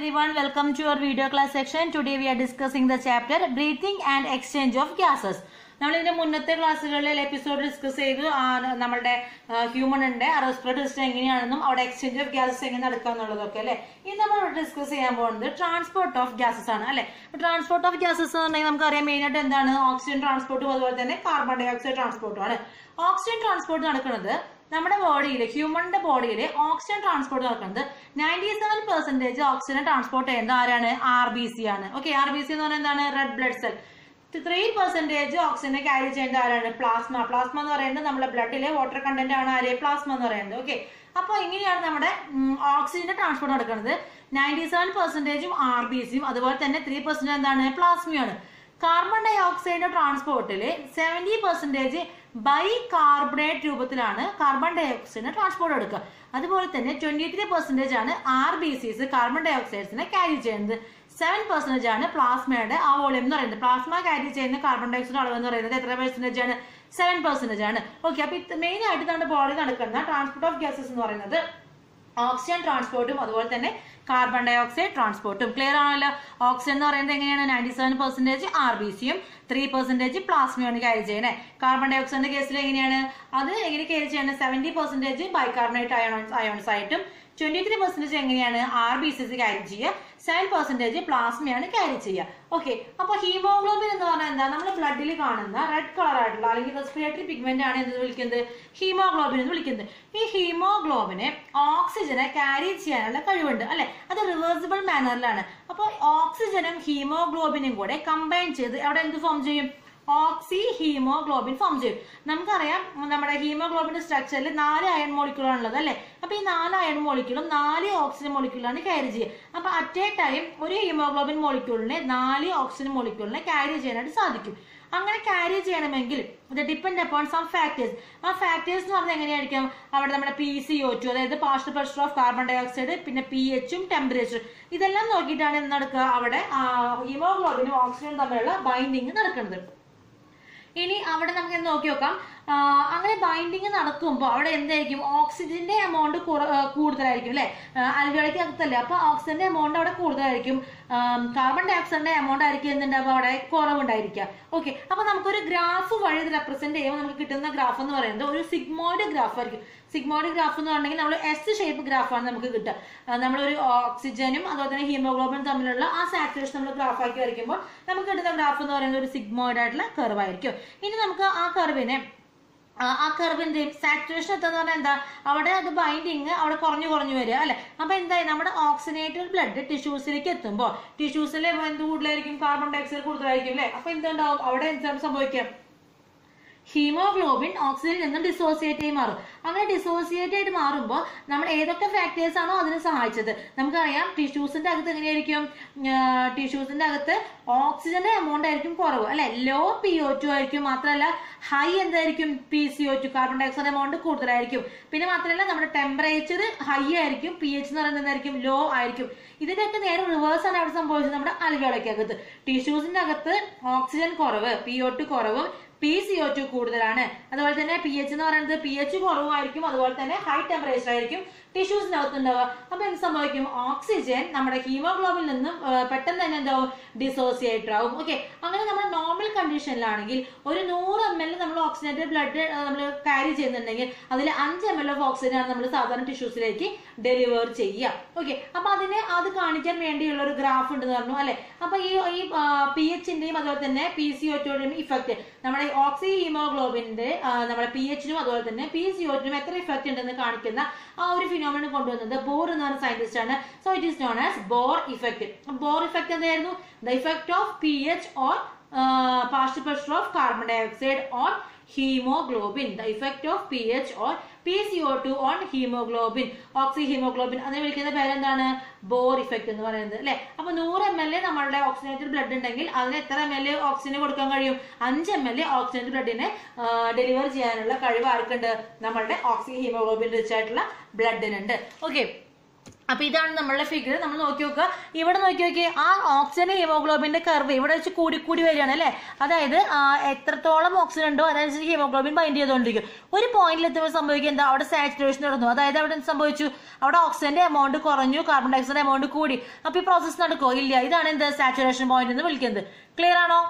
everyone, welcome to our video class section. Today we are discussing the chapter Breathing and Exchange of Gases. നമ്മൾ ഇതിന്റെ മുന്നത്തെ ക്ലാസ്സുകളിൽ episode discuss ചെയ്തു ആ, നമ്മളുടെ ഹ്യൂമണിന്റെ റെസ്പിറേറ്ററി സിസ്റ്റം എങ്ങനെയാണെന്നും അവിടെ എക്സ്ചേഞ്ച് ഓഫ് ഗ്യാസസ് എങ്ങനെ നടക്കുക എന്നുള്ളതൊക്കെ അല്ലെ ഇനി നമ്മൾ ഡിസ്കസ് ചെയ്യാൻ പോകുന്നത് ട്രാൻസ്പോർട്ട് ഓഫ് ഗ്യാസസ് ആണ് അല്ലെ ട്രാൻസ്പോർട്ട് ഓഫ് ഗ്യാസസ് എന്നുണ്ടെങ്കിൽ നമുക്കറിയാം മെയിൻ ആയിട്ട് എന്താണ് ഓക്സിജൻ ട്രാൻസ്പോർട്ടും അതുപോലെ തന്നെ കാർബൺ ഡൈ ഓക്സൈഡ് ട്രാൻസ്പോർട്ടും ആണ് ഓക്സിജൻ ട്രാൻസ്പോർട്ട് നടക്കുന്നത് നമ്മുടെ ബോഡിയിൽ ഹ്യൂമന്റെ ബോഡിയിൽ ഓക്സിജൻ ട്രാൻസ്പോർട്ട് നടക്കുന്നത് ninety seven percentage oxygen transport ചെയ്യുന്നത് ആരാണ് ആർ ബി സി ആണ് ഓക്കെ ആർ ബി സി എന്ന് പറയുന്നത് എന്താണ് red blood cell three percentage ഓക്സിജനെ ക്യാരി ചെയ്യേണ്ട ആരാണ് പ്ലാസ്മ പ്ലാസ്മ എന്ന് പറയുന്നത് നമ്മുടെ ബ്ലഡിലെ വാട്ടർ കണ്ടന്റ് ആണ് ആര് പ്ലാസ്മ എന്ന് പറയുന്നത് ഓക്കെ അപ്പോൾ ഇങ്ങനെയാണ് നമ്മുടെ ഓക്സിജന്റെ ട്രാൻസ്പോർട്ട് നടക്കുന്നത് നയൻറ്റി സെവൻ പെർസെന്റേജും ആർ ബി സിയും അതുപോലെ തന്നെ ത്രീ പെർസെന്റേജ് എന്താണ് പ്ലാസ്മയാണ് കാർബൺ ഡൈ ഓക്സൈഡിന്റെ ട്രാൻസ്പോർട്ടിൽ സെവൻറ്റി പെർസെന്റേജ് ബൈ കാർബണേറ്റ് രൂപത്തിലാണ് കാർബൺ ഡൈ ഓക്സൈഡിന് ട്രാൻസ്പോർട്ട് എടുക്കുക അതുപോലെ തന്നെ ട്വന്റി ത്രീ പെർസെന്റേജ് ആണ് ആർ ബി സിസ് കാർബൺ ഡൈ ഓക്സൈഡ്സിനെ ക്യാരി ചെയ്യുന്നത് സെവൻ പെർസെന്റേജ് ആണ് പ്ലാസ്മയുടെ ആ വോളിയം എന്ന് പറയുന്നത് പ്ലാസ്മ ക്യാരി ചെയ്യുന്ന കാർബൺ ഡൈ ഓക്സൈഡ് അളവ് എന്ന് പറയുന്നത് എത്ര പെർസെന്റേജ് ആണ് സെവൻ പെർസെന്റേജ് ആണ് ഓക്കെ അപ്പൊ മെയിൻ ആയിട്ട് നമ്മുടെ ബോഡി നടക്കുന്ന ട്രാൻസ്പോർട്ട് ഓഫ് ഗ്യാസസ് എന്ന് പറയുന്നത് ഓക്സിജൻ ട്രാൻസ്പോർട്ടും അതുപോലെ തന്നെ കാർബൺ ഡൈ ഓക്സൈഡ് ട്രാൻസ്പോർട്ടും ക്ലിയർ ആണല്ലോ ഓക്സിജൻ എന്ന് പറയുന്നത് എങ്ങനെയാണ് ninety seven percentage R B സിയും ത്രീ പെർസെന്റേജ് പ്ലാസ്മയാണ് ക്യാരി ചെയ്യുന്നത് കാർബൺ ഡൈ ഓക്സൈഡിന്റെ കേസിൽ എങ്ങനെയാണ് അത് എങ്ങനെ ക്യാരി ചെയ്യുന്നത് seventy percentage bicarbonate ions ions ആയിട്ടും ട്വന്റി ത്രീ പെർസെന്റേജ് എങ്ങനെയാണ് ആർ ബി സിസ് ക്യാരി ചെയ്യുക സെവൻ പെർസെന്റേജ് പ്ലാസ്മയാണ് ക്യാരി ചെയ്യുക ഓക്കെ അപ്പൊ ഹീമോഗ്ലോബിൻ എന്ന് പറഞ്ഞാൽ എന്താ നമ്മുടെ ബ്ലഡിൽ കാണുന്ന റെഡ് കളർ ആയിട്ടുള്ള അല്ലെങ്കിൽ റെസ്പിറേറ്ററി പിഗ്മെന്റ് ആണ് എന്ത് വിളിക്കുന്നത് ഹീമോഗ്ലോബിൻ എന്ന് വിളിക്കുന്നത് ഈ ഹീമോഗ്ലോബിനെ ഓക്സിജനെ ക്യാരി ചെയ്യാനുള്ള കഴിവുണ്ട് അല്ലെ അത് റിവേഴ്സിബിൾ മാനറിലാണ് അപ്പോൾ ഓക്സിജനും ഹീമോഗ്ലോബിനും കൂടെ കമ്പൈൻ ചെയ്ത് അവിടെ എന്ത് ഫോം ചെയ്യും ഓക്സി ഹീമോഗ്ലോബിൻ ഫോം ചെയ്യും നമുക്കറിയാം നമ്മുടെ ഹീമോഗ്ലോബിന്റെ സ്ട്രക്ചറിൽ നാല് അയൺ മോളിക്യൂളാണ് ഉള്ളത് അല്ലെ അപ്പൊ ഈ നാല് അയൺ മോളിക്യൂളും നാല് ഓക്സിജൻ മോളിക്യൂളാണ് ക്യാരി ചെയ്യുക അപ്പൊ അറ്റ് എ ടൈം ഒരു ഹീമോഗ്ലോബിൻ മോളിക്യൂളിനെ നാല് ഓക്സിജൻ മോളിക്യൂളിനെ ക്യാരി ചെയ്യാനായിട്ട് സാധിക്കും അങ്ങനെ ക്യാരി ചെയ്യണമെങ്കിൽ ഇത് ഡിപ്പെൻഡ് അപ്പോൺ സം ഫാക്ടേഴ്സ് ആ ഫാക്ടേഴ്സ് എന്ന് പറഞ്ഞാൽ എങ്ങനെയായിരിക്കും അവിടെ നമ്മുടെ പി സി ഒ ടു അതായത് partial pressure of carbon dioxide പിന്നെ പി എച്ചും ടെമ്പറേച്ചർ ഇതെല്ലാം നോക്കിയിട്ടാണ് എന്ത് നടക്കുക അവിടെ ഹീമോഗ്ലോബിനും ഓക്സിജനും തമ്മിലുള്ള ബൈൻഡിങ് നടക്കുന്നത് ഇനി അവിടെ നമുക്ക് എന്ത് നോക്കി നോക്കാം ആ, അങ്ങനെ ബൈൻഡിങ് നടക്കുമ്പോൾ അവിടെ എന്തായിരിക്കും ഓക്സിജന്റെ എമൗണ്ട് കൂടുതലായിരിക്കും അല്ലെ അൽവേളയ്ക്ക് അകത്തല്ലേ അപ്പൊ ഓക്സിജന്റെ എമൗണ്ട് അവിടെ കൂടുതലായിരിക്കും കാർബൺ ഡൈ ഓക്സൈഡിന്റെ എമൗണ്ട് ആയിരിക്കും എന്തുണ്ടാവുക അവിടെ കുറവുണ്ടായിരിക്കുക ഓക്കെ അപ്പൊ നമുക്കൊരു ഗ്രാഫ് വഴി ഇത് റെപ്രസെന്റ് ചെയ്യുമ്പോൾ നമുക്ക് കിട്ടുന്ന ഗ്രാഫ് എന്ന് പറയുന്നത് ഒരു സിഗ്മോയിഡ് ഗ്രാഫ് ആയിരിക്കും സിഗ്മോയിഡ് ഗ്രാഫ് എന്ന് പറഞ്ഞിട്ടുണ്ടെങ്കിൽ നമ്മൾ എസ് ഷേപ്പ് ഗ്രാഫാണ് നമുക്ക് കിട്ടുക ആ, നമ്മളൊരു ഓക്സിജനും അതുപോലെ തന്നെ ഹീമോഗ്ലോബിനും തമ്മിലുള്ള ആ സാച്ചുറേഷൻ നമ്മൾ ഗ്രാഫ് ആക്കി വരയ്ക്കുമ്പോൾ നമുക്ക് കിട്ടുന്ന ഗ്രാഫ് എന്ന് പറയുന്നത് ഒരു സിഗ്മോയിഡ് ആയിട്ടുള്ള കർവ് ആയിരിക്കും ഇനി നമുക്ക് ആ കർവിനെ ആ- ആ കർവ് എന്ത് ചെയ്യും സാച്ചുറേഷൻ എത്തുന്ന പറഞ്ഞാൽ എന്താ അവിടെ അത് ബൈൻഡിങ് അവിടെ കുറഞ്ഞു കുറഞ്ഞു വരിക അല്ലെ അപ്പൊ എന്തായി നമ്മുടെ ഓക്സിനേറ്റഡ് ബ്ലഡ് ടിഷ്യൂസിലേക്ക് എത്തുമ്പോൾ ടിഷ്യൂസിൽ എന്ത് കൂടുതലായിരിക്കും കാർബൺ ഡൈഓക്സൈഡ് കൂടുതലായിരിക്കും അല്ലെ അപ്പൊ എന്തുണ്ടാവും അവിടെ എന്താണ് സംഭവിക്കുക ഹീമോഗ്ലോബിൻ ഓക്സിജനിൽ നിന്നും ഡിസോസിയേറ്റ് ആയി മാറും അങ്ങനെ ഡിസോസിയേറ്റ് ആയിട്ട് മാറുമ്പോൾ നമ്മൾ ഏതൊക്കെ ഫാക്ടേഴ്സ് ആണോ അതിനെ സഹായിച്ചത് നമുക്കറിയാം ടിഷ്യൂസിന്റെ അകത്ത് എങ്ങനെയായിരിക്കും ടിഷ്യൂസിന്റെ അകത്ത് ഓക്സിജന്റെ എമൗണ്ട് ആയിരിക്കും കുറവ് അല്ലെ ലോ പി ഒ ടു ആയിരിക്കും മാത്രമല്ല ഹൈ എന്തായിരിക്കും P C O two carbon dioxide amount കൂടുതലായിരിക്കും പിന്നെ മാത്രമല്ല നമ്മുടെ ടെമ്പറേച്ചർ ഹൈ ആയിരിക്കും പി എച്ച് എന്ന് പറയുന്നത് എന്തായിരിക്കും ലോ ആയിരിക്കും ഇതിന്റെയൊക്കെ നേരെ റിവേഴ്സ് ആണ് അവിടെ സംഭവിച്ചത് നമ്മുടെ അൽവേളയ്ക്കകത്ത് ടിഷ്യൂസിന്റെ അകത്ത് ഓക്സിജൻ കുറവ് പി ഒ ടു കുറവും പി സി ഒ ടു കൂടുതലാണ് അതുപോലെ തന്നെ പി എച്ച് എന്ന് പറയുന്നത് പി എച്ച് കുറവായിരിക്കും അതുപോലെ തന്നെ ഹൈ ടെമ്പറേച്ചർ ആയിരിക്കും ടിഷ്യൂസിനകത്ത് ഉണ്ടാവുക അപ്പൊ എന്ത് സംഭവിക്കും ഓക്സിജൻ നമ്മുടെ ഹീമോഗ്ലോബിൽ നിന്നും ആ, പെട്ടെന്ന് തന്നെ എന്താവും ഡിസോസിയേറ്റർ ആവും ഓക്കെ അങ്ങനെ നമ്മൾ നോർമൽ കണ്ടീഷനിലാണെങ്കിൽ ഒരു നൂറ് എം എൽ നമ്മൾ ഓക്സിജന്റെ ബ്ലഡ് നമ്മൾ ക്യാരി ചെയ്യുന്നുണ്ടെങ്കിൽ അതിൽ അഞ്ച് എം എൽ ഓഫ് ഓക്സിജൻ ആണ് നമ്മൾ സാധാരണ ടിഷ്യൂസിലേക്ക് ഡെലിവർ ചെയ്യുക ഓക്കെ അപ്പൊ അതിനെ അത് കാണിക്കാൻ വേണ്ടിയുള്ള ഒരു ഗ്രാഫ് ഉണ്ടെന്ന് പറഞ്ഞു അല്ലെ അപ്പൊ ഈ ഈ പി എച്ചിന്റെയും അതുപോലെ തന്നെ പി സി ഒറ്റോടെയും ഇഫക്റ്റ് നമ്മുടെ ഓക്സി ഹീമോഗ്ലോബിന്റെ നമ്മുടെ പി എച്ചിനും അതുപോലെ തന്നെ പി സി ഒറ്റിനും എത്ര ഇഫക്റ്റ് ഉണ്ടെന്ന് കാണിക്കുന്ന ആ ഒരു ഫിനോമിനൻ കൊണ്ടുവന്നത് ബോർ എന്ന് പറഞ്ഞ സയന്റിസ്റ്റ് ആണ് so it is known as Bohr effect Bohr effect എന്തായിരുന്നു the effect of P H or partial pressure of carbon dioxide on haemoglobin the effect of P H or P C O two on haemoglobin oxyhaemoglobin അതിനെ വിളിക്കുന്ന പേരെന്താണ് bore effect എന്ന് പറയുന്നത് അല്ലെ അപ്പൊ നൂറ് M L എ നമ്മളുടെ ഓക്സിജനേറ്റഡ് ബ്ലഡ് ഉണ്ടെങ്കിൽ അതിന് എത്ര എം എൽ എ ഓക്സിജന് കൊടുക്കാൻ കഴിയും അഞ്ച് എം എൽ എ ഓക്സിജനേറ്റഡ് ബ്ലഡിനെ ഡെലിവർ ചെയ്യാനുള്ള കഴിവ് ആർക്കുണ്ട് നമ്മളുടെ ഓക്സി ഹീമോഗ്ലോബിൻ റിച്ച് ആയിട്ടുള്ള ബ്ലഡിനുണ്ട് ഓക്കെ അപ്പൊ ഇതാണ് നമ്മളുടെ ഫിഗർ നമ്മൾ നോക്കി നോക്കുക ഇവിടെ നോക്കി നോക്കി ആ ഓക്സിജൻ ഹീമോഗ്ലോബിന്റെ കർവ് ഇവിടെ വെച്ച് കൂടി കൂടി വരികയാണ് അല്ലെ അതായത് ആ, എത്രത്തോളം ഓക്സിജൻ ഉണ്ടോ അതനുസരിച്ച് ഹീമോഗ്ലോബിൻ ബൈൻഡ് ചെയ്തുകൊണ്ടിരിക്കും ഒരു പോയിന്റിൽ എത്തുമ്പോൾ സംഭവിക്കുക എന്താ അവിടെ സാച്ചുറേഷൻ നടന്നു അതായത് അവിടെ എന്ത് സംഭവിച്ചു അവിടെ ഓക്സിജന്റെ എമൗണ്ട് കുറഞ്ഞു കാർബൺ ഡയോക്സൈഡ് എമൗണ്ട് കൂടി അപ്പൊ ഈ പ്രോസസ് നടക്കുമോ ഇല്ല ഇതാണ് എന്ത് സാച്ചുറേഷൻ പോയിന്റ് എന്ന് വിളിക്കുന്നത് ക്ലിയർ ആണോ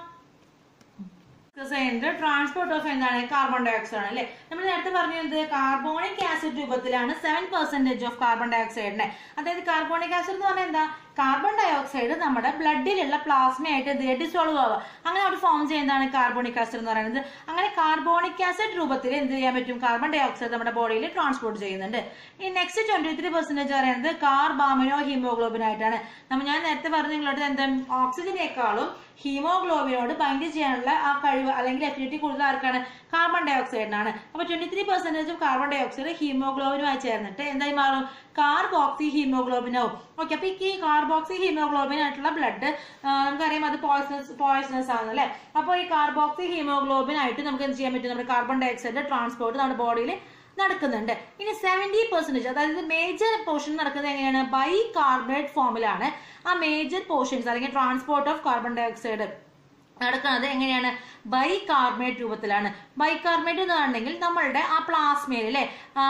ട്രാൻസ്പോർട്ട് ഓഫ് എന്താണ് കാർബൺ ഡയോക്സൈഡ് ആണ് അല്ലെ നമ്മൾ നേരത്തെ പറഞ്ഞത് കാർബോണിക് ആസിഡ് രൂപത്തിലാണ് സെവൻ പെർസെന്റേജ് ഓഫ് കാർബൺ ഡയോക്സൈഡിനെ അതായത് കാർബോണിക് ആസിഡ് എന്ന് പറഞ്ഞാൽ എന്താ കാർബൺ ഡയോക്സൈഡ് നമ്മുടെ ബ്ലഡിലുള്ള പ്ലാസ്മയായിട്ട് എന്ത് ഡിസോൾവ് ആവുക അങ്ങനെ അവിടെ ഫോം ചെയ്യുന്നതാണ് കാർബോണിക് ആസിഡ് എന്ന് പറയുന്നത് അങ്ങനെ കാർബോണിക് ആസിഡ് രൂപത്തിൽ എന്ത് ചെയ്യാൻ പറ്റും കാർബൺ ഡയോക്സൈഡ് നമ്മുടെ ബോഡിയിൽ ട്രാൻസ്പോർട്ട് ചെയ്യുന്നുണ്ട് ഈ നെക്സ്റ്റ് ട്വന്റി ത്രീ പെർസെന്റേജ് പറയുന്നത് കാർബാമിനോ ഹീമോഗ്ലോബിൻ ആയിട്ടാണ് നമ്മൾ ഞാൻ നേരത്തെ പറഞ്ഞു നിങ്ങളോട് എന്താ ഓക്സിജനേക്കാളും ഹീമോഗ്ലോബിനോട് ബൈൻഡ് ചെയ്യാനുള്ള ആ കഴിവ് അല്ലെങ്കിൽ എഫിനിറ്റി കൂടുതൽ ആർക്കാണ് കാർബൺ ഡയോക്സൈഡിനാണ് അപ്പൊ twenty three percentage of carbon dioxide ഹീമോഗ്ലോബിനുമായി ചേർന്നിട്ട് എന്തായി മാറും കാർബോക്സി ഹീമോഗ്ലോബിൻ ആവും ഓക്കെ അപ്പൊ ഈ കാർബോക്സി ഹീമോഗ്ലോബിൻ ആയിട്ടുള്ള ബ്ലഡ് നമുക്കറിയാം അത് പോയിസണസ് പോയിസണസ് ആണ് അല്ലെ അപ്പോൾ ഈ കാർബോക്സി ഹീമോഗ്ലോബിൻ ആയിട്ട് നമുക്ക് എന്ത് ചെയ്യാൻ പറ്റും നമ്മുടെ കാർബൺ ഡയോക്സൈഡ് ട്രാൻസ്പോർട്ട് നമ്മുടെ ബോഡിയിൽ നടക്കുന്നുണ്ട് ഇനി സെവൻറ്റി പെർസെന്റേജ് അതായത് മേജർ പോർഷൻ നടക്കുന്നത് എങ്ങനെയാണ് ബൈ കാർബണേറ്റ് ഫോമിലാണ് ആ മേജർ പോർഷൻസ് അല്ലെങ്കിൽ ട്രാൻസ്പോർട്ട് ഓഫ് കാർബൺ ഡയോക്സൈഡ് നടക്കുന്നത് എങ്ങനെയാണ് ബൈ കാർബണേറ്റ് രൂപത്തിലാണ് ബൈ കാർബണേറ്റ് എന്ന് പറഞ്ഞെങ്കിൽ നമ്മളുടെ ആ പ്ലാസ്മയിൽ അല്ലെ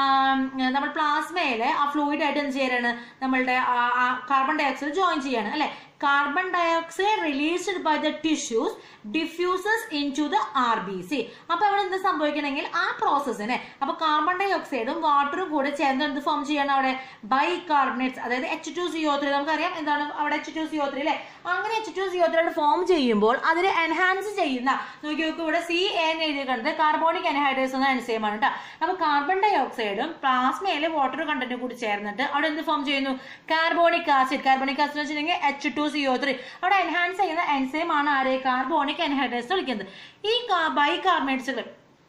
നമ്മൾ പ്ലാസ്മയിലെ ആ ഫ്ലൂയിഡ് ആയിട്ട് എന്ത് ചെയ്യാണ് നമ്മളുടെ കാർബൺ ഡയോക്സൈഡ് ജോയിൻ ചെയ്യാണ് അല്ലെ carbon dioxide released by the tissues diffuses into the R B C അപ്പൊ അവിടെ എന്ത് സംഭവിക്കണമെങ്കിൽ ആ പ്രോസസ്സിനെ അപ്പൊ കാർബൺ ഡയോക്സൈഡും വാട്ടറും കൂടെ ചേർന്ന് എന്ത് ഫോം ചെയ്യണം അവിടെ ബൈ കാർബണേറ്റ്സ് അതായത് എച്ച് ടു സിഒ ത്രീ നമുക്കറിയാം എന്താണ് അവിടെ എച്ച് ടു സിഒ ത്രീ അല്ലെ അങ്ങനെ H two C O three form ചെയ്യുമ്പോൾ അതിനെ എൻഹാൻസ് ചെയ്യുന്ന നോക്കി നോക്കൂ ഇവിടെ സി എന്ന് എഴുതിയിട്ടുണ്ട് കാർബോണിക് എൻഹൈഡ്രേസ് എന്ന എൻസൈം ആണ് കേട്ടോ അപ്പൊ കാർബൺ ഡയോക്സൈഡും പ്ലാസ്മയിലെ വാട്ടർ കണ്ടന്റും കൂടി ചേർന്നിട്ട് അവിടെ എന്ത് ഫോം ചെയ്യുന്നു കാർബോണിക് ആസിഡ് കാർബോണിക് ആസിഡ് വെച്ചിട്ടുണ്ടെങ്കിൽ എച്ച് ടു സിഒ ത്രീ അവിടെ എൻഹാൻസ് ചെയ്യുന്ന എൻസൈം ആണ് ആരെ കാർബോണിക് എൻഹൈഡ്രേസ് വിളിക്കുന്നത് ഈ ബൈ കാർബണേറ്റ്സുകൾ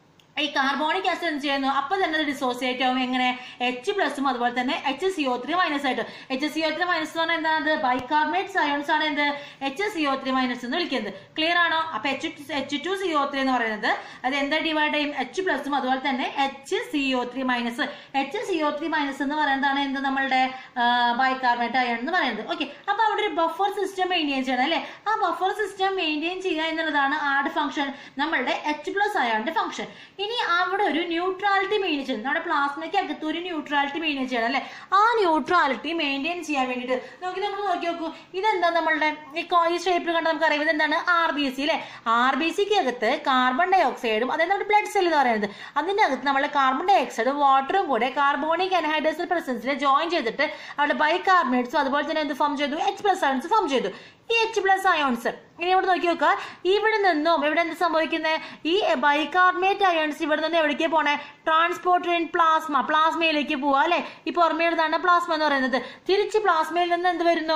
ഈ കാർബോണിക് ആസിഡ് എന്ത് ചെയ്യുന്നു അപ്പൊ തന്നെ അത് ഡിസോസിയേറ്റ് ആവും എങ്ങനെ എച്ച് പ്ലസും അതുപോലെ തന്നെ എച്ച് സിഒ ത്രീ മൈനസ് ആയിട്ട് എച്ച് സിഒ ത്രീ മൈനസ് എന്ന് പറഞ്ഞാൽ എന്താണ് ബൈകാർബണേറ്റ് അയോൺസ് ആണ് എന്ത് എച്ച് സിഒ ത്രീ മൈനസ് എന്ന് വിളിക്കുന്നത് ക്ലിയർ ആണോ അപ്പൊ H H two C O three എന്ന് പറയുന്നത് അത് എന്താ ഡിവൈഡ് ചെയ്യും എച്ച് പ്ലസും അതുപോലെ തന്നെ H C O three minus H C O three minus എന്ന് പറയുന്നതാണ് എന്ത് നമ്മളുടെ ബൈകാർബണേറ്റ് അയൺ എന്ന് പറയുന്നത് ഓക്കെ അപ്പൊ അവിടെ ഒരു ബഫർ സിസ്റ്റം മെയിൻറ്റെയിൻ ചെയ്യണം അല്ലെ ആ ബഫർ സിസ്റ്റം മെയിൻറ്റെയിൻ ചെയ്യുക എന്നുള്ളതാണ് ആഡ് ഫംഗ്ഷൻ നമ്മളുടെ എച്ച് പ്ലസ് അയോണിന്റെ ഫംഗ്ഷൻ ഇനി അവിടെ ഒരു ന്യൂട്രാലിറ്റി മെയിൻറ്റെയിൻ ചെയ്യണം നമ്മുടെ പ്ലാസ്മയ്ക്ക് അകത്ത് ഒരു ന്യൂട്രാലിറ്റി മെയിൻറ്റെയിൻ ചെയ്യണം അല്ലെ ആ ന്യൂട്രാലിറ്റി മെയിൻറ്റെയിൻ ചെയ്യാൻ വേണ്ടിയിട്ട് നോക്കി നമ്മൾ നോക്കി നോക്കൂ ഇതെന്താ നമ്മളുടെ ഈ കോ- ഈ ഷേപ്പിൽ കണ്ട് നമുക്ക് അറിയാം ഇതെന്താണ് ആർ ബി സി അല്ലെ ആർ ബി സിക്ക് അകത്ത് കാർബൺ ഡൈ ഓക്സൈഡും അതായത് നമ്മുടെ ബ്ലഡ് സെൽ എന്ന് പറയുന്നത് അതിന്റെ അകത്ത് നമ്മുടെ കാർബൺ ഡൈ ഓക്സൈഡും വാട്ടറും കൂടെ കാർബോണിക് അൻഹൈഡ്രേഷൻ പ്രസൻസിനെ ജോയിൻ ചെയ്തിട്ട് അവിടെ ബൈകാർബണേറ്റ്സും അതുപോലെ തന്നെ എന്ത് ഫോം ചെയ്തു എച്ച് പ്ലസ് അയോൺസ് ഫോം ചെയ്തു ഈ എച്ച് പ്ലസ് അയോൺസ് ഇനി ഇവിടെ നോക്കി നോക്കുക ഇവിടെ നിന്നും ഇവിടെ എന്ത് സംഭവിക്കുന്നത് ഈ ബൈകാർബണേറ്റ് അയോൺസ് ഇവിടെ നിന്ന് എവിടേക്ക് പോണേ ട്രാൻസ്പോർട്ടർ ഇൻ പ്ലാസ്മ പ്ലാസ്മയിലേക്ക് പോവാ അല്ലെ ഈ പുറമേതാണ് പ്ലാസ്മ എന്ന് പറയുന്നത് തിരിച്ച് പ്ലാസ്മയിൽ നിന്ന് എന്ത് വരുന്നു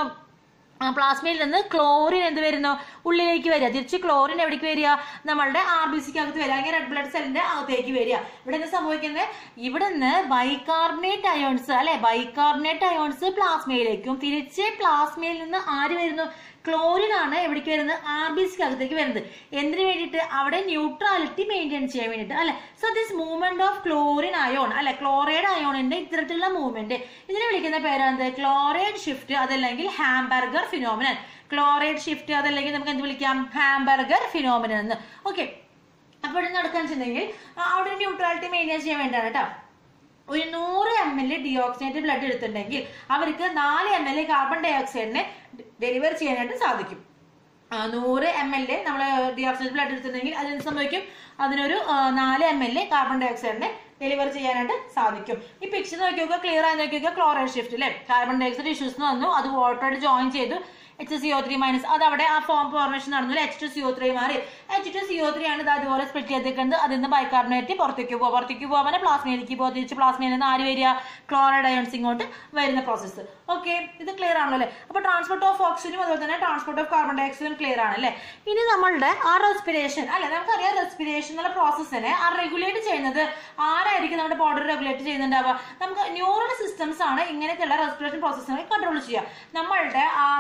ആ പ്ലാസ്മയിൽ നിന്ന് ക്ലോറിൻ എന്ത് വരുന്നു ഉള്ളിലേക്ക് വരിക തിരിച്ച് ക്ലോറിൻ എവിടേക്ക് വരിക നമ്മളുടെ ആർ ബി സിക്ക് അകത്ത് വരിക അല്ലെങ്കിൽ റെഡ് ബ്ലഡ് സെല്ലിന്റെ അകത്തേക്ക് വരിക ഇവിടെ എന്താ സംഭവിക്കുന്നത് ഇവിടെ നിന്ന് ബൈകാർബണേറ്റ് അയോൺസ് അല്ലെ ബൈകാർബണേറ്റ് അയോൺസ് പ്ലാസ്മയിലേക്കും തിരിച്ച് പ്ലാസ്മയിൽ നിന്ന് ആര് വരുന്നു ക്ലോറിൻ ആണ് എവിടേക്ക് വരുന്നത് ആർ ബി സിക്ക് അകത്തേക്ക് വരുന്നത് എന്തിനു വേണ്ടിയിട്ട് അവിടെ ന്യൂട്രാലിറ്റി മെയിൻറ്റെയിൻ ചെയ്യാൻ വേണ്ടിയിട്ട് അല്ലെ so this movement of chlorine ion അല്ലെ ക്ലോറൈഡ് അയോണിന്റെ ഇത്തരത്തിലുള്ള മൂവ്മെന്റ് ഇതിനെ വിളിക്കുന്ന പേരാണ് ക്ലോറൈഡ് ഷിഫ്റ്റ് അതല്ലെങ്കിൽ ഹാംബർഗർ ഫിനോമിനൻ ക്ലോറൈഡ് ഷിഫ്റ്റ് അതല്ലെങ്കിൽ നമുക്ക് എന്ത് വിളിക്കാം ഹാംബർഗർ ഫിനോമിനൻ എന്ന് ഓക്കെ അപ്പോൾ ഇവിടെ നടക്കാന്ന് വെച്ചിട്ടുണ്ടെങ്കിൽ ആ, അവിടെ ന്യൂട്രാലിറ്റി മെയിൻറ്റെയിൻ ചെയ്യാൻ വേണ്ടിയാണ് കേട്ടോ ഒരു നൂറ് എം എൽ ഡിയോക്സിനേറ്റ് ബ്ലഡ് എടുത്തിട്ടുണ്ടെങ്കിൽ അവർക്ക് നാല് എം എൽ കാർബൺ ഡൈ ഓക്സൈഡിനെ ഡെലിവർ ചെയ്യാനായിട്ട് സാധിക്കും ആ, നൂറ് എം എൽ നമ്മൾ ഡിയോക്സിനേറ്റ് ബ്ലഡ് എടുത്തിട്ടുണ്ടെങ്കിൽ അതിന് സംഭവിക്കും അതിനൊരു ആ, നാല് എം എൽ കാർബൺ ഡൈ ഓക്സൈഡിനെ ഡെലിവർ ചെയ്യാനായിട്ട് സാധിക്കും ഈ പിക്ചർ നോക്കി നോക്കുക ക്ലിയർ ആയി നോക്കി നോക്കുക ക്ലോറൈഡ് ഷിഫ്റ്റ് അല്ലേ കാർബൺ ഡൈ ഓക്സൈഡ് ഇഷ്യൂസ് വന്നു അത് വാട്ടറായിട്ട് ജോയിൻ ചെയ്തു H C O three minus അത് അവിടെ ആ ഫോം ഫോർമേഷൻ നടന്നു H two C O three മാറി H two C O three ആണ് ഇത് അതുപോലെ സ്പ്ലിറ്റ് ചെയ്തേക്കുന്നത് അതിൽ നിന്ന് ബൈകാർബണേറ്റ് പുറത്തേക്ക് പോകുക പുറത്തേക്ക് പോകാൻ പ്ലാസ്മയിലേക്ക് പോകുക തിരിച്ച് പ്ലാസ്മയിൽ നിന്ന് ആര് വരിക ക്ലോറൈഡ് അയോൺസ് ഇങ്ങോട്ട് വരുന്ന പ്രോസസ്സ് ഓക്കെ ഇത് ക്ലിയർ ആണല്ലോ അല്ലേ അപ്പൊ ട്രാൻസ്പോർട്ട് ഓഫ് ഓക്സിജനും അതുപോലെ തന്നെ ട്രാൻസ്പോർട്ട് ഓഫ് കാർബൺ ഡൈ ഓക്സൈഡും ക്ലിയർ ആണ് അല്ലേ ഇനി നമ്മളുടെ ആ റെസ്പിറേഷൻ അല്ലെ നമുക്കറിയാം റെസ്പിറേഷൻ എന്നുള്ള പ്രോസസ്സിനെ ആ റെഗുലേറ്റ് ചെയ്യുന്നത് ആരായിരിക്കും നമ്മുടെ ബോഡി റെഗുലേറ്റ് ചെയ്യുന്നുണ്ടാവുക നമുക്ക് ന്യൂറൽ സിസ്റ്റംസ് ആണ് ഇങ്ങനെയൊക്കെയുള്ള റെസ്പിറേഷൻ പ്രോസസ്സിനെ കൺട്രോൾ ചെയ്യുക നമ്മളുടെ ആ, നമ്മളുടെ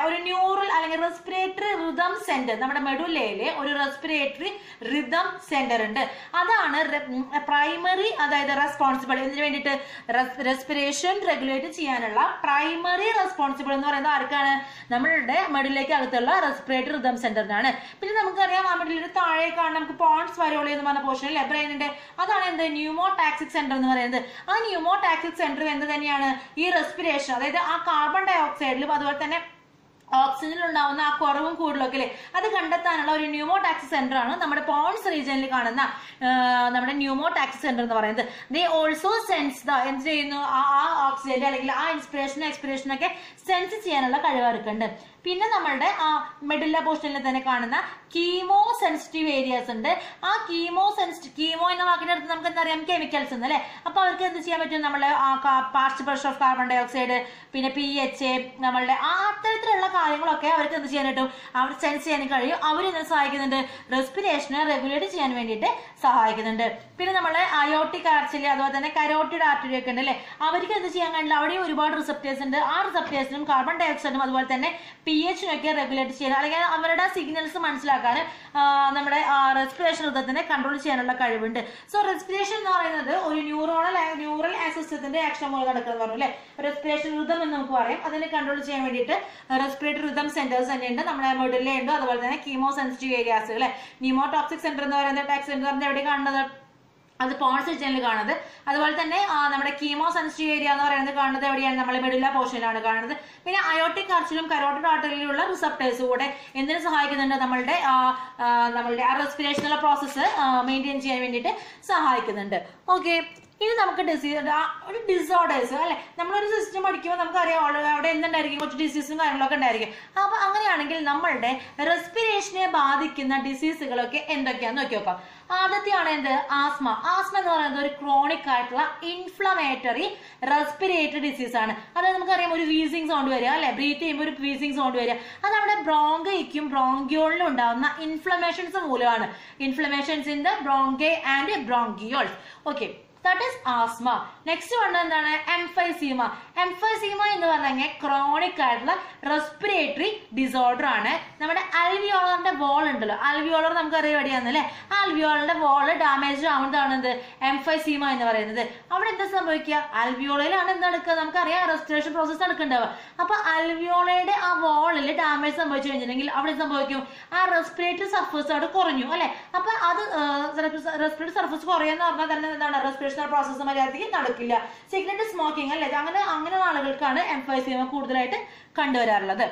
ഒരു ന്യൂറൽ അല്ലെങ്കിൽ റെസ്പിറേറ്ററി റിതം സെന്റർ നമ്മുടെ മെഡുലയിലെ ഒരു റെസ്പിറേറ്ററി റിതം സെന്റർ ഉണ്ട് അതാണ് പ്രൈമറി അതായത് റെസ്പോൺസിബിൾ ഇതിന് വേണ്ടിയിട്ട് റെസ്പിറേഷൻ റെഗുലേറ്റ് ചെയ്യാനുള്ള പ്രൈമറി റെസ്പോൺസിബിൾ എന്ന് പറയുന്നത് ആർക്കാണ് നമ്മളുടെ മെഡുലേക്ക് അകത്തുള്ള റെസ്പിറേറ്ററി റിതം സെന്ററിനാണ് പിന്നെ നമുക്കറിയാം ആ മെഡുലിന്റെ താഴെ കാണാൻ നമുക്ക് പോൺസ് വരോളി എന്ന് പറഞ്ഞ പോർഷൻ അല്ലെ ബ്രെയിനിന്റെ അതാണ് എന്ത് ന്യൂമോ ടാക്സിക് സെന്റർ എന്ന് പറയുന്നത് ആ ന്യൂമോ ടാക്സിക് സെന്റർ എന്ത് തന്നെയാണ് ഈ റെസ്പിറേഷൻ അതായത് ആ കാർബൺ ഡൈ ഓക്സൈഡിലും അതുപോലെ തന്നെ ഓക്സിജനിൽ ഉണ്ടാവുന്ന ആ കുറവും കൂടുതലൊക്കെ അല്ലേ അത് കണ്ടെത്താനുള്ള ഒരു ന്യൂമോ ടാക്സി സെന്റർ ആണ് നമ്മുടെ പോൺസ് റീജിയനിൽ കാണുന്ന ആ, നമ്മുടെ ന്യൂമോ ടാക്സി സെന്റർ എന്ന് പറയുന്നത് ദേ ഓൾസോ സെൻസ് ദ എന്ത് ചെയ്യുന്നു ആ ആ ഓക്സിജന്റെ അല്ലെങ്കിൽ ആ ഇൻസ്പിറേഷനും എക്സ്പിറേഷനും ഒക്കെ സെൻസ് ചെയ്യാനുള്ള കഴിവ് അവർക്കുണ്ട് പിന്നെ നമ്മളുടെ ആ മിഡില്ല പോർഷനിൽ തന്നെ കാണുന്ന കീമോ സെൻസിറ്റീവ് ഏരിയാസ് ഉണ്ട് ആ കീമോ സെൻസിറ്റീവ് കീമോ എന്ന വാക്കിന്റെ അടുത്ത് നമുക്ക് എന്താ അറിയാം കെമിക്കൽസ് ഉണ്ട് അല്ലെ അപ്പൊ അവർക്ക് എന്ത് ചെയ്യാൻ പറ്റും നമ്മളെ part pressure of carbon dioxide പിന്നെ പി എച്ച് നമ്മളുടെ ആ അത്തരത്തിലുള്ള കാര്യങ്ങളൊക്കെ അവർക്ക് എന്ത് ചെയ്യാൻ പറ്റും അവർ സെൻസ് ചെയ്യാൻ കഴിയും അവർ ഇതിനെ സഹായിക്കുന്നുണ്ട് റെസ്പിറേഷനെ റെഗുലേറ്റ് ചെയ്യാൻ വേണ്ടിയിട്ട് സഹായിക്കുന്നുണ്ട് പിന്നെ നമ്മളെ അയോട്ടിക് ആർച്ചില് അതുപോലെ തന്നെ കരോട്ടിഡ് ആർട്ടറി ഒക്കെ ഉണ്ട് അല്ലെ അവർക്ക് എന്ത് ചെയ്യാൻ കഴിയില്ല അവിടെയും ഒരുപാട് റിസപ്റ്റേഴ്സ് ഉണ്ട് ആ റിസപ്റ്റേഴ്സിനും കാർബൺ ഡൈ ഓക്സൈഡും അതുപോലെ തന്നെ പി എച്ചിനൊക്കെ റെഗുലേറ്റ് ചെയ്യാൻ അല്ലെങ്കിൽ അവരുടെ സിഗ്നൽസ് മനസ്സിലാക്കാൻ ആ, നമ്മുടെ റെസ്പിറേഷൻ ഋതത്തിനെ കൺട്രോൾ ചെയ്യാനുള്ള കഴിവുണ്ട് സോ റെസ്പിറേഷൻ എന്ന് പറയുന്നത് ഒരു ന്യൂറോണൽ ന്യൂറൽ സിസ്റ്റത്തിന്റെ ആക്ഷൻ പോലെ നടക്കുന്നത് പറഞ്ഞു അല്ലെ റെസ്പിറേഷൻ ഋതം എന്ന് നമുക്ക് പറയാം അതിനെ കൺട്രോൾ ചെയ്യാൻ വേണ്ടിയിട്ട് റെസ്പിറേറ്ററി ഋതം സെന്റേഴ്സ് തന്നെ ഉണ്ട് നമ്മുടെ മെഡിലെ ഉണ്ട് അതുപോലെ തന്നെ കീമോ സെൻസിറ്റീവ് ഏരിയാസ് അല്ലെ ന്യൂമോടോക്സിക് സെന്റർ എന്ന് പറയുന്നത് ടാക്സ് സെന്ററിന്റെ എവിടെ കാണുന്നത് അത് പോൺസ് റീജിയനിൽ കാണുന്നത് അതുപോലെ തന്നെ ആ, നമ്മുടെ കീമോ സെൻസിറ്റീവ് ഏരിയ എന്ന് പറയുന്നത് കാണുന്നത് എവിടെയാണ് നമ്മൾ മെഡുല പോർഷനിലാണ് കാണുന്നത് പിന്നെ അയോട്ടിക് ആർച്ചിലും കരോട്ടിഡ് ആർട്ടറിയിലുള്ള റിസപ്റ്റേഴ്സ് കൂടെ എന്തിനു സഹായിക്കുന്നുണ്ട് നമ്മളുടെ ആ, ആ, നമ്മളുടെ ആ റെസ്പിറേഷനുള്ള പ്രോസസ്സ് മെയിൻറ്റെയിൻ ചെയ്യാൻ വേണ്ടിയിട്ട് സഹായിക്കുന്നുണ്ട് ഓക്കെ ഇനി നമുക്ക് ഡിസീസ് ഒരു ഡിസോർഡേഴ്സ് അല്ലെ നമ്മളൊരു സിസ്റ്റം പഠിക്കുമ്പോൾ നമുക്കറിയാം അവിടെ അവിടെ എന്തുണ്ടായിരിക്കും കുറച്ച് ഡിസീസും കാര്യങ്ങളൊക്കെ ഉണ്ടായിരിക്കും അപ്പൊ അങ്ങനെയാണെങ്കിൽ നമ്മളുടെ റെസ്പിറേഷനെ ബാധിക്കുന്ന ഡിസീസുകളൊക്കെ എന്തൊക്കെയാന്ന് നോക്കി നോക്കാം ആദ്യത്തെയാണ് എന്ത് ആസ്മ ആസ്മ എന്ന് പറയുന്നത് ഒരു ക്രോണിക് ആയിട്ടുള്ള ഇൻഫ്ലമേറ്ററി റെസ്പിറേറ്ററി ഡിസീസ് ആണ് അതായത് നമുക്കറിയാം ഒരു വീസിങ് സൗണ്ട് വരിക അല്ലെ ബ്രീത്ത് ചെയ്യുമ്പോൾ ഒരു വീസിങ് സൗണ്ട് വരിക അത് നമ്മുടെ ബ്രോങ്കയ്ക്കും ബ്രോങ്കിയോളിനും ഉണ്ടാവുന്ന ഇൻഫ്ലമേഷൻസ് മൂലമാണ് inflammations in the bronchi and bronchioles okay that is asthma next one എന്താണ് എംഫൈസീമ എംഫൈസീമ എന്ന് പറഞ്ഞു കഴിഞ്ഞാൽ ക്രോണിക് ആയിട്ടുള്ള റെസ്പിറേറ്ററി ഡിസോർഡർ ആണ് നമ്മുടെ അൽവിയോളറിന്റെ വോൾ ഉണ്ടല്ലോ അൽവിയോളർ നമുക്ക് അറിയാം എവിടെയാന്ന് അല്ലേ ആ അൽവിയോളറിന്റെ വോള് ഡാമേജ് ആവുന്നതാണ് എന്ത് എംഫൈസീമ എന്ന് പറയുന്നത് അവിടെ എന്താ സംഭവിക്കുക അൽവിയോളയിലാണ് എന്താ നടക്കുക നമുക്കറിയാം റെസ്പിറേഷൻ പ്രോസസ് നടക്കുന്നുണ്ടാവുക അപ്പൊ അൽവിയോളയുടെ ആ വോളിൽ ഡാമേജ് സംഭവിച്ചു കഴിഞ്ഞിട്ടുണ്ടെങ്കിൽ അവിടെ എന്ത് സംഭവിക്കും ആ റെസ്പിറേറ്ററി സർഫേസ് അവിടെ കുറഞ്ഞു അല്ലെ അപ്പൊ അത് റെസ്പിറേറ്ററി സർഫേസ് കുറയെന്ന് പറഞ്ഞാൽ തന്നെ എന്താണ് റെസ്പിറേഷൻ പ്രോസസ്സ് മര്യാദയ്ക്ക് നടക്കില്ല സിഗരറ്റ് സ്മോക്കിംഗ് അല്ലെ അങ്ങനെ അങ്ങനെ ആളുകൾക്കാണ് എംഫൈസീമ കൂടുതലായിട്ട് കണ്ടുവരാറുള്ളത്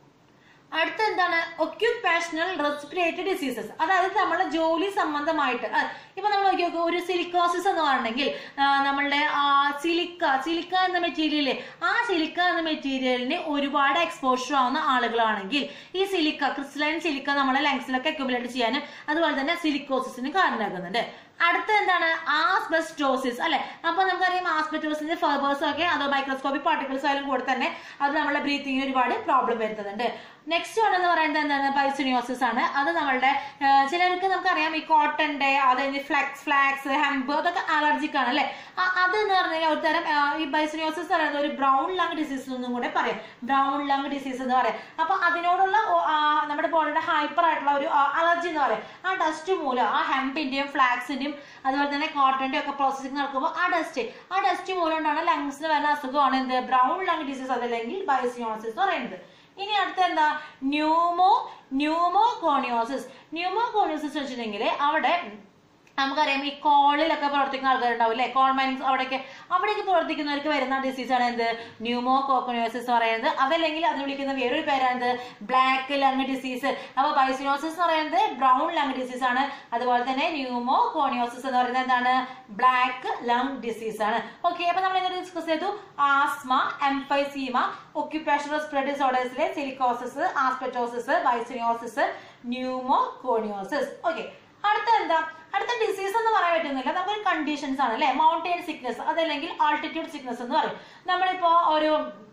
അടുത്ത എന്താണ് ഒക്യുപേഷണൽ റെസ്പിറേറ്ററി ഡിസീസസ് അതായത് നമ്മളെ ജോലി സംബന്ധമായിട്ട് ആ, ഇപ്പൊ നമ്മൾ നോക്കി നോക്കുക ഒരു സിലിക്കോസിസ് എന്ന് പറഞ്ഞെങ്കിൽ ആ, നമ്മളുടെ ആ സിലിക്ക സിലിക്ക എന്ന മെറ്റീരിയല് ആ സിലിക്ക എന്ന മെറ്റീരിയലിന് ഒരുപാട് എക്സ്പോഷർ ആവുന്ന ആളുകളാണെങ്കിൽ ഈ സിലിക്ക ക്രിസ്റ്റലൈൻ സിലിക്ക നമ്മളെ ലങ്സിലൊക്കെ അക്യുമുലേറ്റ് ചെയ്യാനും അതുപോലെ തന്നെ സിലിക്കോസിസിന് കാരണമാകുന്നുണ്ട് അടുത്ത എന്താണ് ആസ്ബസ്റ്റോസിസ് അല്ലെ അപ്പൊ നമുക്കറിയാം ആസ്ബസ്റ്റോസിന്റെ ഫൈബേഴ്സ് ഒക്കെ അത് മൈക്രോസ്കോപ്പിക് പാർട്ടിക്കിൾസ് ആയാലും കൂടെ തന്നെ അത് നമ്മളെ ബ്രീത്തിങ്ങിന് ഒരുപാട് പ്രോബ്ലം വരുത്തുന്നുണ്ട് നെക്സ്റ്റ് വൺ എന്ന് പറയുന്നത് എന്താണ് പൈസിനിയോസിസ് ആണ് അത് നമ്മളുടെ ആ, ചിലർക്ക് നമുക്കറിയാം ഈ കോട്ടന്റെ അതായത് ഫ്ലെക്സ് ഫ്ലാക്സ് ഹെമ്പ് അതൊക്കെ അലർജിക് ആണ് അല്ലെ അത് എന്ന് പറഞ്ഞു കഴിഞ്ഞാൽ ഒരു തരം ആ, ഈ ബൈസിനിയോസിസ് പറയുന്നത് ഒരു ബ്രൗൺ ലങ് ഡിസീസ് എന്നും കൂടെ പറയാം ബ്രൗൺ ലങ് ഡിസീസ് എന്ന് പറയാം അപ്പൊ അതിനോടുള്ള ഓ, ആ, നമ്മുടെ ബോഡിയുടെ ഹൈപ്പർ ആയിട്ടുള്ള ഒരു അലർജി എന്ന് പറയാം ആ ഡസ്റ്റ് മൂലം ആ ഹെമ്പിന്റെയും ഫ്ലാക്സിന്റെയും അതുപോലെ തന്നെ കോട്ടന്റെയും ഒക്കെ പ്രോസസ്സിംഗ് നടക്കുമ്പോൾ ആ ഡസ്റ്റ് ആ ഡസ്റ്റ് മൂലം കൊണ്ടാണ് ലങ്സിന് വരുന്ന അസുഖമാണ് എന്ത് ബ്രൗൺ ലങ് ഡിസീസ് അതല്ലെങ്കിൽ ബൈസിനോസിസ് എന്ന് പറയുന്നത് ഇനി അടുത്ത എന്താ pneumo pneumoconiosis pneumoconiosis വെച്ചിട്ടുണ്ടെങ്കിൽ അവിടെ നമുക്കറിയാം ഈ കോളിലൊക്കെ പ്രവർത്തിക്കുന്ന ആൾക്കാരുണ്ടാവും അല്ലെ കോൾ മൈൻസ് അവിടെയൊക്കെ അവിടേക്ക് പ്രവർത്തിക്കുന്നവർക്ക് വരുന്ന ഡിസീസാണ് എന്ത് ന്യൂമോ കോക്കോണിയോസിസ് എന്ന് പറയുന്നത് അതല്ലെങ്കിൽ അതിന് വിളിക്കുന്ന വേറൊരു പേരാണ് ബ്ലാക്ക് ലങ് ഡിസീസ് അപ്പൊ ബൈസിനോസിസ് എന്ന് പറയുന്നത് ബ്രൗൺ ലങ് ഡിസീസ് ആണ് അതുപോലെ തന്നെ ന്യൂമോ കോണിയോസിസ് എന്ന് പറയുന്നത് എന്താണ് ബ്ലാക്ക് ലങ് ഡിസീസ് ആണ് ഓക്കെ അപ്പൊ നമ്മൾ ഇന്നലെ ഡിസ്കസ് ചെയ്തു ആസ്മ എംഫൈസീമ ഒക്യുപേഷണൽ റെസ്പിറേറ്ററി ഡിസോർഡേഴ്സിലെ silicosis asbestosis byssinosis pneumoconiosis okay അടുത്ത എന്താ അടുത്ത ഡിസീസ് എന്ന് പറയാൻ പറ്റുന്നില്ല നമുക്കൊരു കണ്ടീഷൻസ് ആണ് അല്ലെ മൗണ്ടൈൻ സിക്നസ് അതല്ലെങ്കിൽ ആൾട്ടിറ്റ്യൂഡ് സിക്നസ് എന്ന് പറയും നമ്മളിപ്പോ ഒരു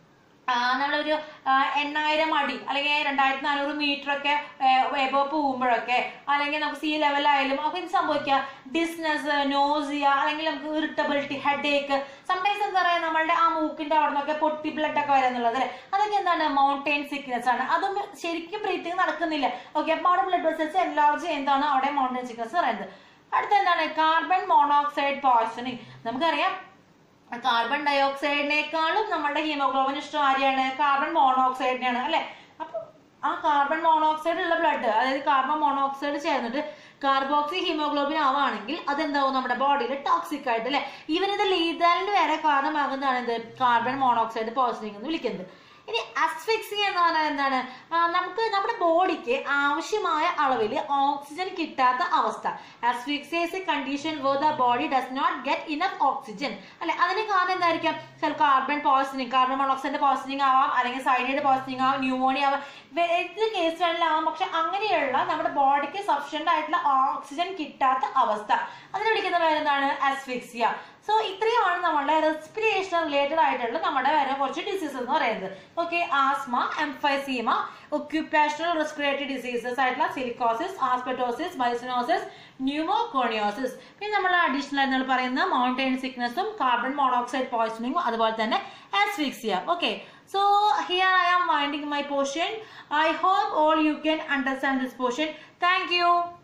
നമ്മളൊരു ആ, എണ്ണായിരം അടി അല്ലെങ്കിൽ രണ്ടായിരത്തി നാനൂറ് മീറ്റർ ഒക്കെ എബോ പോകുമ്പോഴൊക്കെ അല്ലെങ്കിൽ നമുക്ക് സീ ലെവലായാലും ഒക്കെ എന്ത് സംഭവിക്കുക ഡിസ്നസ് നോസിയ അല്ലെങ്കിൽ നമുക്ക് ഇറിറ്റബിലിറ്റി ഹെഡ് ഏക്ക് സംടൈംസ് എന്താ പറയുക നമ്മളുടെ ആ മൂക്കിന്റെ അവിടെ നിന്നൊക്കെ പൊട്ടി ബ്ലഡ് ഒക്കെ വരുന്നുള്ളത് അല്ലെ അതൊക്കെ എന്താണ് മൗണ്ടൈൻ സിക്നസ് ആണ് അതും ശരിക്കും ബ്രീത്തിങ് നടക്കുന്നില്ല ഓക്കെ അപ്പൊ അവിടെ ബ്ലഡ് വെസൽസ് എൻലാർജ് ചെയ്യുന്നതാണ് അവിടെ മൗണ്ടൈൻ സിക്നസ് പറയുന്നത് അടുത്ത എന്താണ് കാർബൺ മോണോക്സൈഡ് പോയ്സണിങ് നമുക്കറിയാം കാർബൺ ഡയോക്സൈഡിനേക്കാളും നമ്മുടെ ഹീമോഗ്ലോബിൻ ഇഷ്ടം ആരെയാണ് കാർബൺ മോണോക്സൈഡിനെയാണ് അല്ലെ അപ്പൊ ആ കാർബൺ മോണോക്സൈഡ് ഉള്ള ബ്ലഡ് അതായത് കാർബൺ മോണോക്സൈഡ് ചേർന്നിട്ട് കാർബോക്സി ഹീമോഗ്ലോബിൻ ആവുകയാണെങ്കിൽ അതെന്താവും നമ്മുടെ ബോഡിയിൽ ടോക്സിക് ആയിട്ട് അല്ലെ ഈവൻ ഇത് ലീതാലിന് വരെ കാരണമാകുന്നതാണ് ഇത് കാർബൺ മോണോക്സൈഡ് പോയ്സണിങ് എന്ന് വിളിക്കുന്നത് ഇനി അസ്ഫിക്സി എന്ന് പറഞ്ഞാൽ എന്താണ് ആ, നമുക്ക് നമ്മുടെ ബോഡിക്ക് ആവശ്യമായ അളവിൽ ഓക്സിജൻ കിട്ടാത്ത അവസ്ഥ asphyxia is a condition where the body does not get enough oxygen അല്ലെ അതിന് കാരണം എന്തായിരിക്കാം ചില കാർബൺ പോയ്സണിങ് കാർബൺ മോണോക്സൈഡിന്റെ പോയ്സണിങ് ആവാം അല്ലെങ്കിൽ സൈനൈഡ് പോയ്സണിങ് ആവാം ന്യൂമോണിയ ആവാം വേ- ഏത് കേസ് വേണമെങ്കിലും ആവാം പക്ഷെ അങ്ങനെയുള്ള നമ്മുടെ ബോഡിക്ക് സഫിഷ്യന്റ് ആയിട്ടുള്ള ഓക്സിജൻ കിട്ടാത്ത അവസ്ഥ അതിനെ വിളിക്കുന്ന പേര് എന്താണ് അസ്ഫിക്സിയ സോ ഇത്രയുമാണ് നമ്മുടെ റെസ്പിറേഷൻ റിലേറ്റഡ് ആയിട്ടുള്ള നമ്മുടെ വേറെ കുറച്ച് ഡിസീസസ് എന്ന് പറയുന്നത് okay asthma emphysema occupational respiratory diseases ആയിട്ടുള്ള സിലിക്കോസിസ് ആസ്പെറ്റോസിസ് ബൈസിനോസിസ് ന്യൂമോകോണിയോസിസ് പിന്നെ നമ്മൾ അഡീഷണൽ ആയി നമ്മൾ പറയുന്ന മൗണ്ടൈൻ സിക്നസും കാർബൺ മോണോക്സൈഡ് പോയ്സണിങ്ങും അതുപോലെ തന്നെ asphyxia okay so here I am winding my portion I hope all you can understand this portion thank U